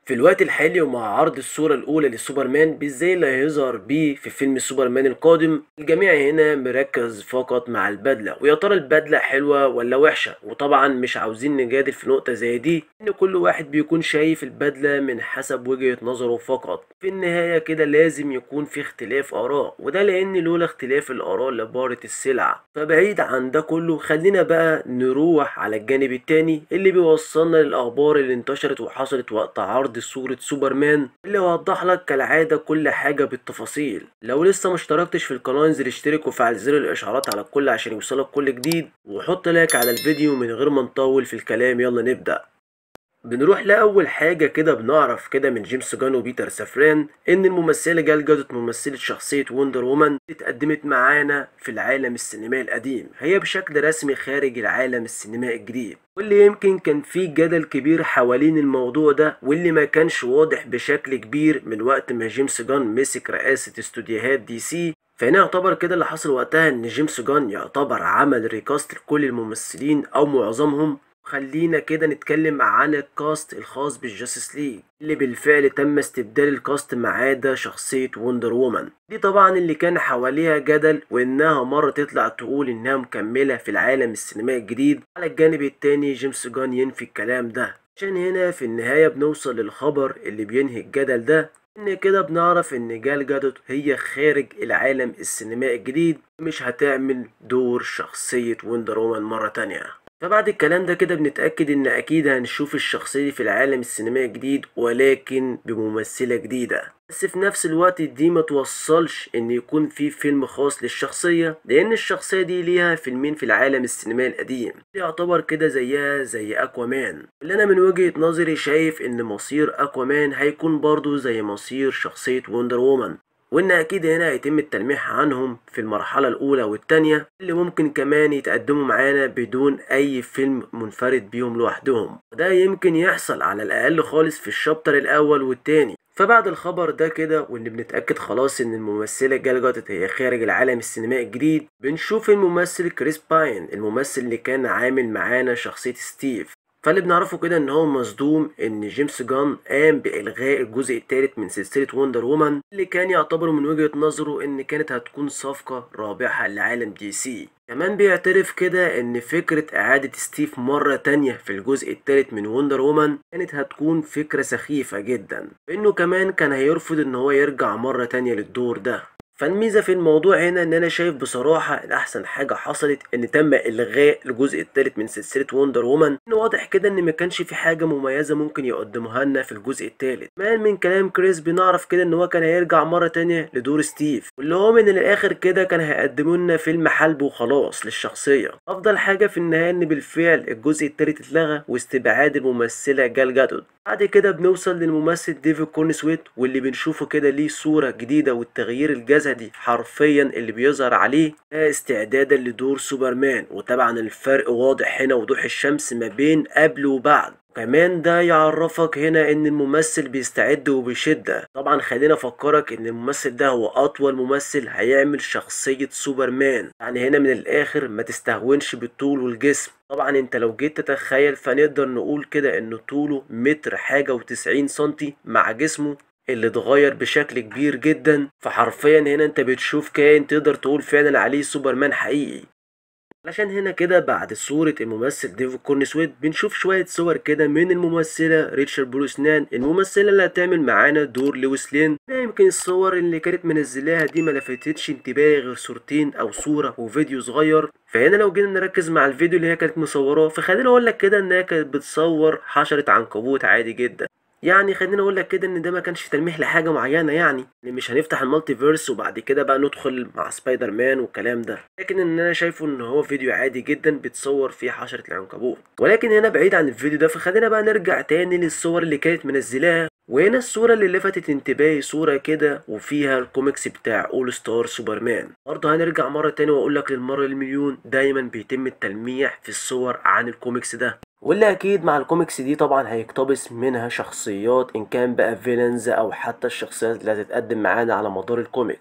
في الوقت الحالي ومع عرض الصورة الأولى لسوبرمان بالزي اللي هيظهر بيه في فيلم سوبرمان القادم الجميع هنا مركز فقط مع البدلة ويا ترى البدلة حلوة ولا وحشة وطبعا مش عاوزين نجادل في نقطة زي دي إن كل واحد بيكون شايف البدلة من حسب وجهة نظره فقط في النهاية كده لازم يكون في اختلاف آراء وده لأن لولا اختلاف الآراء لبارة السلع فبعيد عن ده كله خلينا بقى نروح على الجانب التاني اللي بيوصلنا للأخبار اللي انتشرت وحصلت وقت عرض صورة سوبرمان اللي وضح لك كالعادة كل حاجة بالتفاصيل لو لسه مشتركتش في القناة انزل اشترك وفعل زر الإشعارات على الكل عشان يوصلك كل جديد وحط لايك على الفيديو من غير ما نطول في الكلام يلا نبدأ بنروح لأول حاجة كده بنعرف كده من جيمس جان وبيتر سافران إن الممثلة جال جادوت ممثلة شخصية وندر وومن اتقدمت معانا في العالم السينمائي القديم هي بشكل رسمي خارج العالم السينمائي الجديد واللي يمكن كان فيه جدل كبير حوالين الموضوع ده واللي ما كانش واضح بشكل كبير من وقت ما جيمس جان مسك رئاسة استوديوهات دي سي فهنا يعتبر كده اللي حصل وقتها ان جيمس جان يعتبر عمل ريكاست لكل الممثلين او معظمهم خلينا كده نتكلم عن الكاست الخاص بالجاستس ليج اللي بالفعل تم استبدال الكاست ما عدا شخصية وندر وومن دي طبعا اللي كان حواليها جدل وانها مرة تطلع تقول انها مكملة في العالم السينمائي الجديد على الجانب التاني جيمس جان ينفي الكلام ده عشان هنا في النهاية بنوصل للخبر اللي بينهي الجدل ده ان كده بنعرف ان جال جادوت هي خارج العالم السينمائي الجديد مش هتعمل دور شخصية وندر وومن مرة تانية فبعد الكلام ده كده بنتأكد ان اكيد هنشوف الشخصية دي في العالم السينمائي الجديد ولكن بممثلة جديدة بس في نفس الوقت دي ما توصلش ان يكون في فيلم خاص للشخصية لان الشخصية دي ليها فيلمين في العالم السينمائي القديم يعتبر كده زيها زي اكوامان اللي انا من وجهة نظري شايف ان مصير اكوامان هيكون برضو زي مصير شخصية وندر وومن وان اكيد هنا هيتم التلميح عنهم في المرحلة الاولى والتانية اللي ممكن كمان يتقدموا معانا بدون اي فيلم منفرد بيهم لوحدهم وده يمكن يحصل على الاقل خالص في الشابتر الاول والتاني فبعد الخبر ده كده واللي بنتأكد خلاص ان الممثلة جال جادوت هي خارج العالم السينمائي الجديد بنشوف الممثل كريس باين الممثل اللي كان عامل معانا شخصية ستيف فاللي بنعرفه كده ان هو مصدوم ان جيمس جان قام بالغاء الجزء الثالث من سلسله وندر وومن اللي كان يعتبر من وجهه نظره ان كانت هتكون صفقه رابحه لعالم دي سي كمان بيعترف كده ان فكرة اعادة ستيف مرة تانية في الجزء الثالث من وندر وومن كانت هتكون فكرة سخيفة جدا وانه كمان كان هيرفض ان هو يرجع مرة تانية للدور ده فالميزه في الموضوع هنا ان انا شايف بصراحه ان احسن حاجه حصلت ان تم الغاء الجزء الثالث من سلسله وندر وومن ان واضح كده ان ما كانش في حاجه مميزه ممكن يقدموها لنا في الجزء الثالث كمان من كلام كريس بنعرف كده ان هو كان هيرجع مره تانية لدور ستيف واللي هو من الاخر كده كان هيقدموا لنا فيلم حلب وخلاص للشخصيه افضل حاجه في النهايه ان بالفعل الجزء الثالث اتلغى واستبعاد الممثله جال جادوت بعد كده بنوصل للممثل ديفيد كورنسويت واللي بنشوفه كده ليه صورة جديدة والتغيير الجسدي حرفيا اللي بيظهر عليه استعدادا لدور سوبرمان وطبعا الفرق واضح هنا وضوح الشمس ما بين قبل وبعد كمان ده يعرفك هنا ان الممثل بيستعد وبشدة طبعا خلينا افكرك ان الممثل ده هو اطول ممثل هيعمل شخصية سوبرمان يعني هنا من الاخر ما تستهونش بالطول والجسم طبعا انت لو جيت تتخيل فنقدر نقول كده ان طوله متر حاجة وتسعين سنتي مع جسمه اللي اتغير بشكل كبير جدا فحرفيا هنا انت بتشوف كائن تقدر تقول فعلا عليه سوبرمان حقيقي علشان هنا كده بعد صورة الممثل ديفيد كورنسويت بنشوف شوية صور كده من الممثلة ريتشارد بروسنان الممثلة اللي هتعمل معانا دور لويس لين ده يمكن الصور اللي كانت منزلاها دي ما لفتتش انتباهي غير صورتين او صورة وفيديو صغير فهنا لو جينا نركز مع الفيديو اللي هي كانت مصوراه فخليني اقول لك كده انها كانت بتصور حشرة عنكبوت عادي جدا يعني خليني اقول لك كده ان ده ما كانش تلميح لحاجه معينه يعني اللي مش هنفتح المالتي فيرس وبعد كده بقى ندخل مع سبايدر مان والكلام ده لكن ان انا شايفه ان هو فيديو عادي جدا بتصور فيه حشره العنكبوت ولكن هنا بعيد عن الفيديو ده فخلينا بقى نرجع تاني للصور اللي كانت منزلاها وهنا الصورة اللي لفتت انتباهي صورة كده وفيها الكوميكس بتاع اول ستار سوبرمان برضه هنرجع مرة تاني واقول لك للمرة المليون دايما بيتم التلميح في الصور عن الكوميكس ده واللي اكيد مع الكوميكس دي طبعا هيقتبس منها شخصيات ان كان بقى فيلنز او حتى الشخصيات اللي هتتقدم معانا على مدار الكوميكس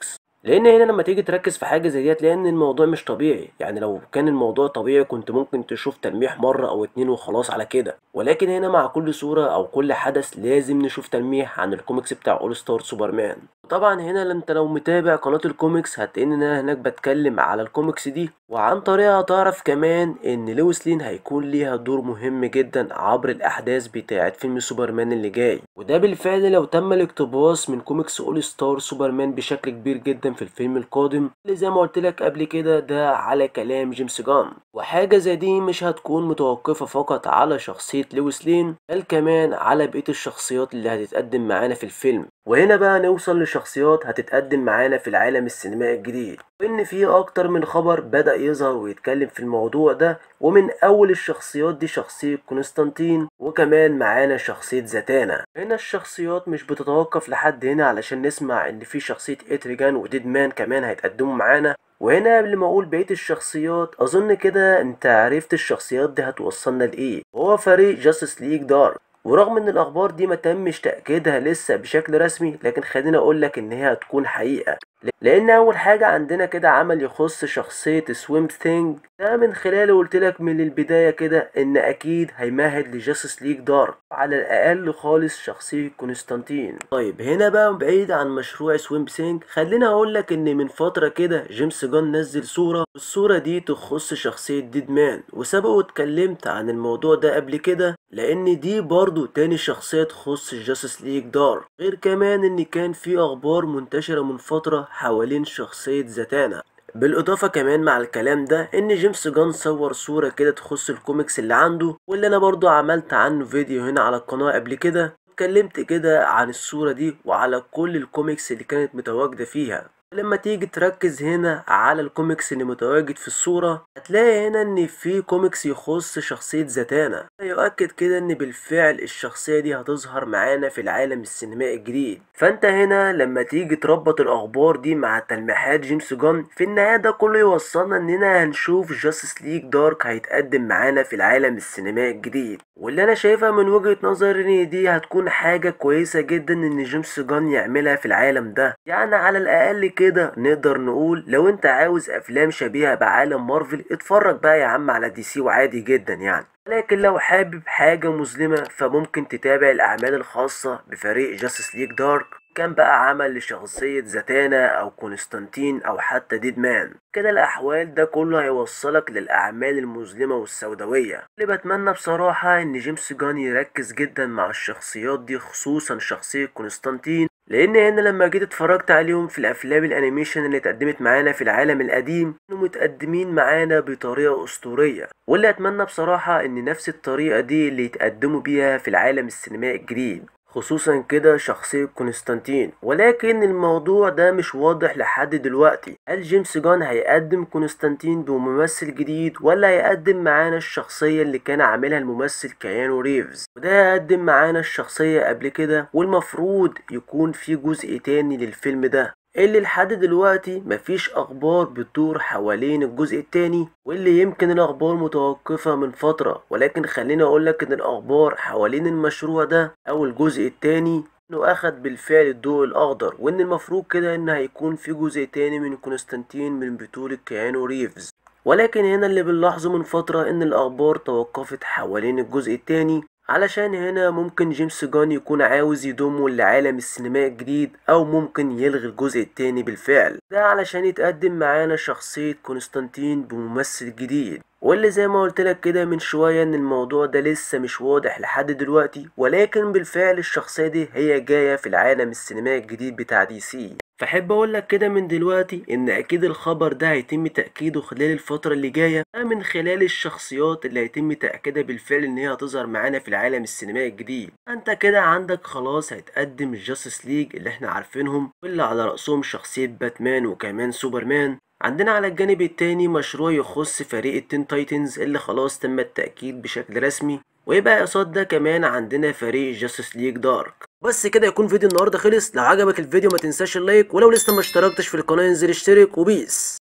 لان هنا لما تيجي تركز في حاجه زي دي هتلاقي ان الموضوع مش طبيعي يعني لو كان الموضوع طبيعي كنت ممكن تشوف تلميح مره او اتنين وخلاص على كده ولكن هنا مع كل صوره او كل حدث لازم نشوف تلميح عن الكوميكس بتاع اول ستار سوبرمان وطبعا هنا انت لو متابع قناه الكوميكس هتلاقي ان انا هناك بتكلم على الكوميكس دي وعن طريقها تعرف كمان ان لويس لين هيكون ليها دور مهم جدا عبر الاحداث بتاعه فيلم سوبرمان اللي جاي وده بالفعل لو تم الاقتباس من كوميكس اول ستار سوبرمان بشكل كبير جدا في الفيلم القادم اللي زي ما قلت لك قبل كده ده على كلام جيمس جان وحاجه زي دي مش هتكون متوقفه فقط على شخصيه لويس لين بل كمان على بقيه الشخصيات اللي هتتقدم معانا في الفيلم وهنا بقى نوصل لشخصيات هتتقدم معانا في العالم السينمائي الجديد وان في اكتر من خبر بدأ يظهر ويتكلم في الموضوع ده ومن اول الشخصيات دي شخصية كونستانتين وكمان معانا شخصية زاتانا هنا الشخصيات مش بتتوقف لحد هنا علشان نسمع ان في شخصية اتريجان وديد مان كمان هيتقدموا معانا وهنا قبل ما اقول بقيه الشخصيات اظن كده انت عرفت الشخصيات دي هتوصلنا لايه هو فريق جاستس ليج دارك ورغم ان الاخبار دي ما تمش تاكيدها لسه بشكل رسمي لكن خليني اقول لك ان هي هتكون حقيقه لان اول حاجه عندنا كده عمل يخص شخصيه سويم ثينج ده من خلاله قلت لك من البدايه كده ان اكيد هيمهد لجاستس ليج دارك على الاقل خالص شخصيه كونستانتين طيب هنا بقى بعيد عن مشروع سويم ثينج خليني اقول لك ان من فتره كده جيمس جان نزل صوره والصوره دي تخص شخصيه ديد مان وسبق واتكلمت عن الموضوع ده قبل كده لان دي برضو تاني شخصيه تخص جاستس ليج دارك غير كمان ان كان في اخبار منتشره من فتره حوالين شخصيه زاتانا بالاضافه كمان مع الكلام ده ان جيمس جان صور صوره كده تخص الكوميكس اللي عنده واللي انا برضو عملت عنه فيديو هنا على القناه قبل كده اتكلمت كده عن الصوره دي وعلى كل الكوميكس اللي كانت متواجده فيها لما تيجي تركز هنا على الكوميكس اللي متواجد في الصورة هتلاقي هنا ان في كوميكس يخص شخصية زاتانا يؤكد كده ان بالفعل الشخصية دي هتظهر معانا في العالم السينمائي الجديد فانت هنا لما تيجي تربط الاخبار دي مع تلميحات جيمس جان في النهاية ده كله يوصلنا اننا هنشوف جاستس ليج دارك هيتقدم معانا في العالم السينمائي الجديد واللي انا شايفها من وجهة نظري ان دي هتكون حاجة كويسة جدا ان جيمس جان يعملها في العالم ده يعني على الاقل كده نقدر نقول لو انت عاوز افلام شبيهة بعالم مارفل اتفرج بقى يا عم على دي سي وعادي جدا يعني لكن لو حابب حاجة مظلمة فممكن تتابع الأعمال الخاصة بفريق جاستس ليج دارك كان بقى عمل لشخصية زاتانا أو كونستانتين أو حتى ديد مان كده الأحوال ده كله هيوصلك للأعمال المظلمة والسوداوية اللي بتمنى بصراحة إن جيمس جان يركز جدا مع الشخصيات دي خصوصا شخصية كونستانتين لان هنا لما جيت اتفرجت عليهم في الافلام الانيميشن اللي اتقدمت معانا في العالم القديم كانوا متقدمين معانا بطريقه اسطوريه واللي اتمنى بصراحه ان نفس الطريقه دي اللي يتقدموا بيها في العالم السينمائي الجديد خصوصا كده شخصية كونستانتين ولكن الموضوع ده مش واضح لحد دلوقتي هل جيمس جان هيقدم كونستانتين بممثل جديد ولا هيقدم معانا الشخصية اللي كان عاملها الممثل كيانو ريفز وده قدم معانا الشخصية قبل كده والمفروض يكون في جزء تاني للفيلم ده اللي لحد دلوقتي مفيش اخبار بتدور حوالين الجزء التاني واللي يمكن الاخبار متوقفة من فترة ولكن خليني اقولك ان الاخبار حوالين المشروع ده او الجزء التاني انه اخد بالفعل الضوء الاخضر وان المفروض كده ان هيكون في جزء تاني من كونستانتين من بطولة كيانو ريفز ولكن هنا اللي بنلاحظه من فترة ان الاخبار توقفت حوالين الجزء التاني علشان هنا ممكن جيمس جان يكون عاوز يضمه لعالم السينمائي الجديد او ممكن يلغي الجزء التاني بالفعل ده علشان يتقدم معانا شخصية كونستانتين بممثل جديد واللي زي ما قلت لك كده من شوية ان الموضوع ده لسه مش واضح لحد دلوقتي ولكن بالفعل الشخصية دي هي جاية في العالم السينمائي الجديد بتاع دي سي فحب اقول لك كده من دلوقتي ان اكيد الخبر ده هيتم تاكيده خلال الفتره اللي جايه من خلال الشخصيات اللي هيتم تاكيدها بالفعل ان هي هتظهر معانا في العالم السينمائي الجديد انت كده عندك خلاص هيتقدم الجاستس ليج اللي احنا عارفينهم واللي على راسهم شخصيه باتمان وكمان سوبرمان عندنا على الجانب التاني مشروع يخص فريق التين تايتنز اللي خلاص تم التأكيد بشكل رسمي ويبقى قصاد ده كمان عندنا فريق جاستس ليج دارك بس كده يكون فيديو النهارده خلص لو عجبك الفيديو ما تنساش اللايك ولو لسه ما اشتركتش في القناه انزل اشترك وبيس